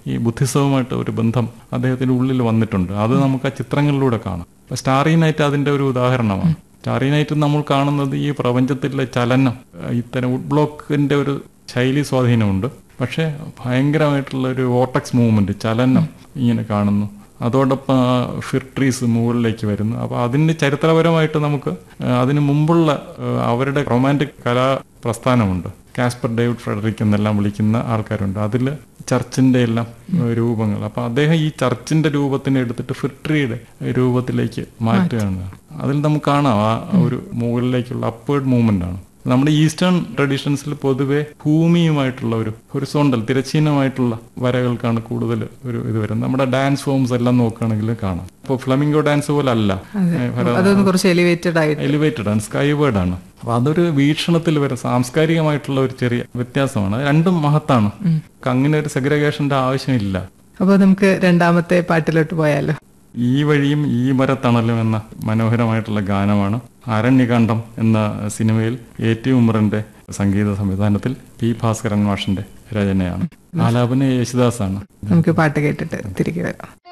ഈ ബുദ്ധിസവുമായിട്ട് ഒരു ബന്ധം അദ്ദേഹത്തിന്റെ ഉള്ളിൽ വന്നിട്ടുണ്ട് അത് നമുക്ക് ആ ചിത്രങ്ങളിലൂടെ കാണാം ഇപ്പൊ സ്റ്റാറി നൈറ്റ് അതിന്റെ ഒരു ഉദാഹരണമാണ് സ്റ്റാറി നൈറ്റ് നമ്മൾ കാണുന്നത് ഈ പ്രപഞ്ചത്തിലെ ചലനം ഏഹ് ഇത്തരം വുഡ് ബ്ലോക്കിന്റെ ഒരു ശൈലി സ്വാധീനമുണ്ട് പക്ഷേ ഭയങ്കരമായിട്ടുള്ള ഒരു വോട്ടക്സ് മൂവ്മെന്റ് ചലനം ഇങ്ങനെ കാണുന്നു അതോടൊപ്പം ഫിർ ട്രീസ് മുകളിലേക്ക് വരുന്നു അപ്പോൾ അതിന് ചരിത്രപരമായിട്ട് നമുക്ക് ആ, അതിന് മുമ്പുള്ള ആ, അവരുടെ റൊമാൻറ്റിക് കലാ പ്രസ്ഥാനമുണ്ട് കാസ്പർ ഡേവിഡ് ഫ്രെഡറിക് എന്നെല്ലാം വിളിക്കുന്ന ആൾക്കാരുണ്ട് അതിൽ ചർച്ചിന്റെ എല്ലാം ആ, രൂപങ്ങൾ അപ്പൊ അദ്ദേഹം ഈ ചർച്ചിന്റെ രൂപത്തിനെ എടുത്തിട്ട് ഫിർട്രിയുടെ രൂപത്തിലേക്ക് മാറ്റുകയാണ് അതിൽ നമുക്ക് കാണാം ആ ഒരു മുകളിലേക്കുള്ള അപ്വേർഡ് മൂവ്മെന്റ് ആണ് നമ്മുടെ ഈസ്റ്റേൺ ട്രഡീഷൻസിൽ പൊതുവെ ഭൂമിയുമായിട്ടുള്ള ഒരു ഹൊറിസോണ്ടൽ തിരച്ചീനമായിട്ടുള്ള വരകൾക്കാണ് കൂടുതൽ ഒരു ഇത് വരുന്നത് നമ്മുടെ ഡാൻസ് ഫോംസ് എല്ലാം നോക്കുകയാണെങ്കിൽ കാണാം ഇപ്പോൾ ഫ്ലമിംഗോ ഡാൻസ് പോലെ അല്ല അതൊന്ന് കുറച്ച് എലിവേറ്റഡ് ആയിട്ട് എലിവേറ്റഡ് ആണ് സ്കൈവേർഡ് ആണ് അപ്പൊ അതൊരു വീക്ഷണത്തിൽ വരെ സാംസ്കാരികമായിട്ടുള്ള ഒരു ചെറിയ വ്യത്യാസമാണ് അത് രണ്ടും മഹത്താണ് അങ്ങനെ ഒരു സെഗ്രഗേഷന്റെ ആവശ്യമില്ല അപ്പോൾ നമുക്ക് രണ്ടാമത്തെ പാട്ടിലോട്ട് പോയാലോ ഈ വഴിയും ഈ മരത്തണലും എന്ന മനോഹരമായിട്ടുള്ള ഗാനമാണ് അരണ്യകാന്ഡം എന്ന സിനിമയിൽ എ ടി ഉമറിന്റെ സംഗീത സംവിധാനത്തിൽ പി ഭാസ്കരൻ മാഷിന്റെ രചനയാണ് ആലാപന യേശുദാസാണ് നമുക്ക് പാട്ട് കേട്ടിട്ട് തിരികെ വരാം